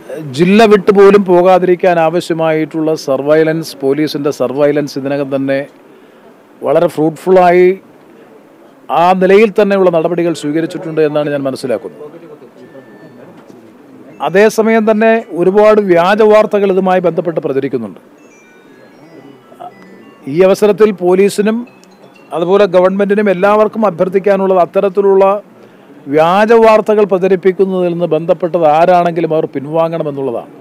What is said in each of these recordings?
ജില്ല വിട്ട് പോലും പോകാതിരിക്കാൻ ആവശ്യമായിട്ടുള്ള സർവൈലൻസ് പോലീസിൻ്റെ സർവൈലൻസ് ഇതിനകം തന്നെ വളരെ ഫ്രൂട്ട്ഫുള്ളായി ആ നിലയിൽ തന്നെയുള്ള നടപടികൾ സ്വീകരിച്ചിട്ടുണ്ട് എന്നാണ് ഞാൻ മനസ്സിലാക്കുന്നത് അതേസമയം തന്നെ ഒരുപാട് വ്യാജ വാർത്തകൾ ഇതുമായി ബന്ധപ്പെട്ട് പ്രചരിക്കുന്നുണ്ട് ഈ അവസരത്തിൽ പോലീസിനും അതുപോലെ ഗവൺമെൻറ്റിനും എല്ലാവർക്കും അഭ്യർത്ഥിക്കാനുള്ളത് അത്തരത്തിലുള്ള വ്യാജ വാർത്തകൾ പ്രചരിപ്പിക്കുന്നതിൽ നിന്ന് ബന്ധപ്പെട്ടത് ആരാണെങ്കിലും അവർ പിൻവാങ്ങണമെന്നുള്ളതാണ്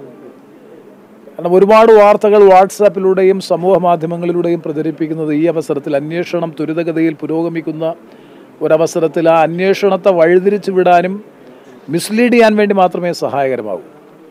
കാരണം ഒരുപാട് വാർത്തകൾ വാട്സാപ്പിലൂടെയും സമൂഹ മാധ്യമങ്ങളിലൂടെയും പ്രചരിപ്പിക്കുന്നത് ഈ അവസരത്തിൽ അന്വേഷണം ത്വരിതഗതിയിൽ പുരോഗമിക്കുന്ന ഒരവസരത്തിൽ ആ അന്വേഷണത്തെ വഴിതിരിച്ചു വിടാനും മിസ്ലീഡ് ചെയ്യാൻ വേണ്ടി മാത്രമേ സഹായകരമാകൂ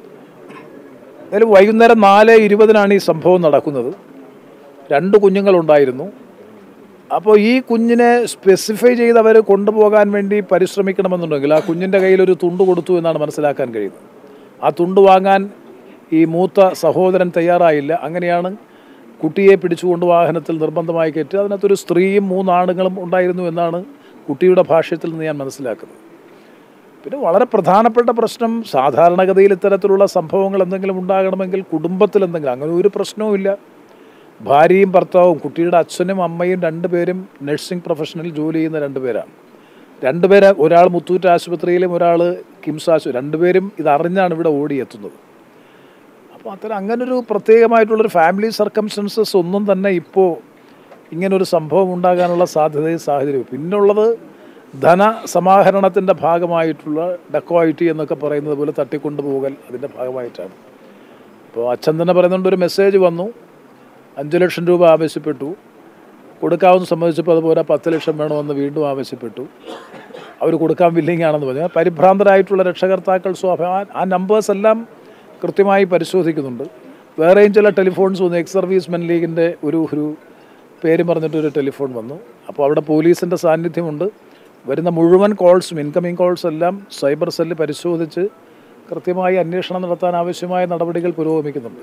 എന്തായാലും വൈകുന്നേരം നാല് ഇരുപതിനാണ് ഈ സംഭവം നടക്കുന്നത് രണ്ട് കുഞ്ഞുങ്ങളുണ്ടായിരുന്നു അപ്പോൾ ഈ കുഞ്ഞിനെ സ്പെസിഫൈ ചെയ്ത് അവർ കൊണ്ടുപോകാൻ വേണ്ടി പരിശ്രമിക്കണമെന്നുണ്ടെങ്കിൽ ആ കുഞ്ഞിൻ്റെ കയ്യിൽ ഒരു തുണ്ട് കൊടുത്തു എന്നാണ് മനസ്സിലാക്കാൻ കഴിയുന്നത് ആ തുണ്ട് വാങ്ങാൻ ഈ മൂത്ത സഹോദരൻ തയ്യാറായില്ല അങ്ങനെയാണ് കുട്ടിയെ പിടിച്ചുകൊണ്ട് വാഹനത്തിൽ നിർബന്ധമായി കയറ്റി അതിനകത്തൊരു സ്ത്രീയും മൂന്നാണുങ്ങളും ഉണ്ടായിരുന്നു എന്നാണ് കുട്ടിയുടെ ഭാഷ്യത്തിൽ നിന്ന് ഞാൻ മനസ്സിലാക്കുന്നത് പിന്നെ വളരെ പ്രധാനപ്പെട്ട പ്രശ്നം സാധാരണഗതിയിൽ ഇത്തരത്തിലുള്ള സംഭവങ്ങൾ എന്തെങ്കിലും ഉണ്ടാകണമെങ്കിൽ കുടുംബത്തിൽ എന്തെങ്കിലും അങ്ങനെ ഒരു പ്രശ്നവും ഇല്ല ഭാര്യയും ഭർത്താവും കുട്ടിയുടെ അച്ഛനും അമ്മയും രണ്ടുപേരും നഴ്സിംഗ് പ്രൊഫഷനിൽ ജോലി ചെയ്യുന്ന രണ്ടുപേരാണ് രണ്ടുപേര് ഒരാൾ മുത്തൂറ്റ് ആശുപത്രിയിലും ഒരാൾ കിംസ് ആശുപത്രി രണ്ടുപേരും ഇതറിഞ്ഞാണ് ഇവിടെ ഓടിയെത്തുന്നത് അപ്പോൾ അത്തരം അങ്ങനൊരു പ്രത്യേകമായിട്ടുള്ളൊരു ഫാമിലി സർക്കംസ്റ്റൻസസ് ഒന്നും തന്നെ ഇപ്പോൾ ഇങ്ങനൊരു സംഭവം ഉണ്ടാകാനുള്ള സാധ്യതയും സാഹചര്യവും പിന്നുള്ളത് ധന സമാഹരണത്തിൻ്റെ ഭാഗമായിട്ടുള്ള ഡെക്കോയിറ്റി എന്നൊക്കെ പറയുന്നത് പോലെ തട്ടിക്കൊണ്ടുപോകൽ അതിൻ്റെ ഭാഗമായിട്ടാണ് ഇപ്പോൾ അച്ഛൻ തന്നെ പറയുന്നുണ്ട് ഒരു മെസ്സേജ് വന്നു അഞ്ച് ലക്ഷം രൂപ ആവശ്യപ്പെട്ടു കൊടുക്കാമെന്ന് സമ്മതിച്ചപ്പോൾ അതുപോലെ പത്ത് ലക്ഷം വേണമെന്ന് വീണ്ടും ആവശ്യപ്പെട്ടു അവർ കൊടുക്കാൻ വില്ലിങ് ആണെന്ന് പറഞ്ഞു പരിഭ്രാന്തരായിട്ടുള്ള രക്ഷകർത്താക്കൾ സ്വാഭാവിക ആ നമ്പേഴ്സ് എല്ലാം കൃത്യമായി പരിശോധിക്കുന്നുണ്ട് വേറെയും ചില ടെലിഫോൺസ് വന്നു എക്സ് സർവീസ്മെൻ ലീഗിൻ്റെ ഒരു ഒരു പേര് പറഞ്ഞിട്ടൊരു ടെലിഫോൺ വന്നു അപ്പോൾ അവിടെ പോലീസിൻ്റെ സാന്നിധ്യമുണ്ട് വരുന്ന മുഴുവൻ കോൾസും ഇൻകമിങ് കോൾസ് എല്ലാം സൈബർ സെല്ല് പരിശോധിച്ച് കൃത്യമായി അന്വേഷണം നടത്താൻ ആവശ്യമായ നടപടികൾ പുരോഗമിക്കുന്നുണ്ട്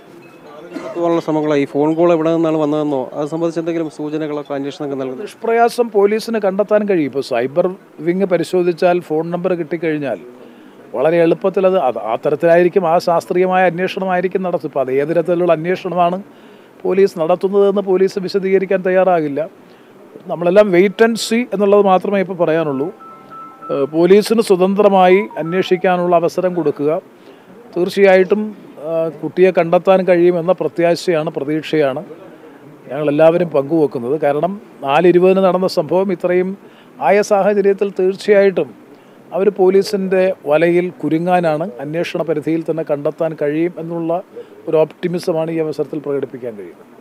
പോലുള്ള ശ്രമങ്ങളോ ഈ ഫോൺ കോൾ എവിടെ നിന്നാണ് വന്നതെന്നോ അത് സംബന്ധിച്ച് എന്തെങ്കിലും സൂചനകളൊക്കെ അന്വേഷണമൊക്കെ നൽകുന്നു നിഷ്പ്രയാസം പോലീസിന് കണ്ടെത്താൻ കഴിയും ഇപ്പോൾ സൈബർ വിങ് പരിശോധിച്ചാൽ ഫോൺ നമ്പർ കിട്ടിക്കഴിഞ്ഞാൽ വളരെ എളുപ്പത്തിൽ അത് അത് ആ തരത്തിലായിരിക്കും ആ ശാസ്ത്രീയമായ അന്വേഷണമായിരിക്കും നടത്തും ഇപ്പോൾ അത് ഏത് തരത്തിലുള്ള അന്വേഷണമാണ് പോലീസ് നടത്തുന്നതെന്ന് പോലീസ് വിശദീകരിക്കാൻ തയ്യാറാകില്ല നമ്മളെല്ലാം വെയിറ്റ് ആൻഡ് സി എന്നുള്ളത് മാത്രമേ ഇപ്പോൾ പറയാനുള്ളൂ ഏഹ് പോലീസിന് സ്വതന്ത്രമായി അന്വേഷിക്കാനുള്ള അവസരം കൊടുക്കുക തീർച്ചയായിട്ടും ആ, കുട്ടിയെ കണ്ടെത്താൻ കഴിയുമെന്ന പ്രത്യാശയാണ് പ്രതീക്ഷയാണ് ഞങ്ങളെല്ലാവരും പങ്കുവെക്കുന്നത് കാരണം നാലിരുപതിന് നടന്ന സംഭവം ഇത്രയും ആയ സാഹചര്യത്തിൽ തീർച്ചയായിട്ടും അവർ പോലീസിൻ്റെ വലയിൽ കുരുങ്ങാനാണ് അന്വേഷണ പരിധിയിൽ തന്നെ കണ്ടെത്താൻ കഴിയും എന്നുള്ള ഒരു ഓപ്റ്റിമിസമാണ് ഈ അവസരത്തിൽ പ്രകടിപ്പിക്കാൻ കഴിയുന്നത്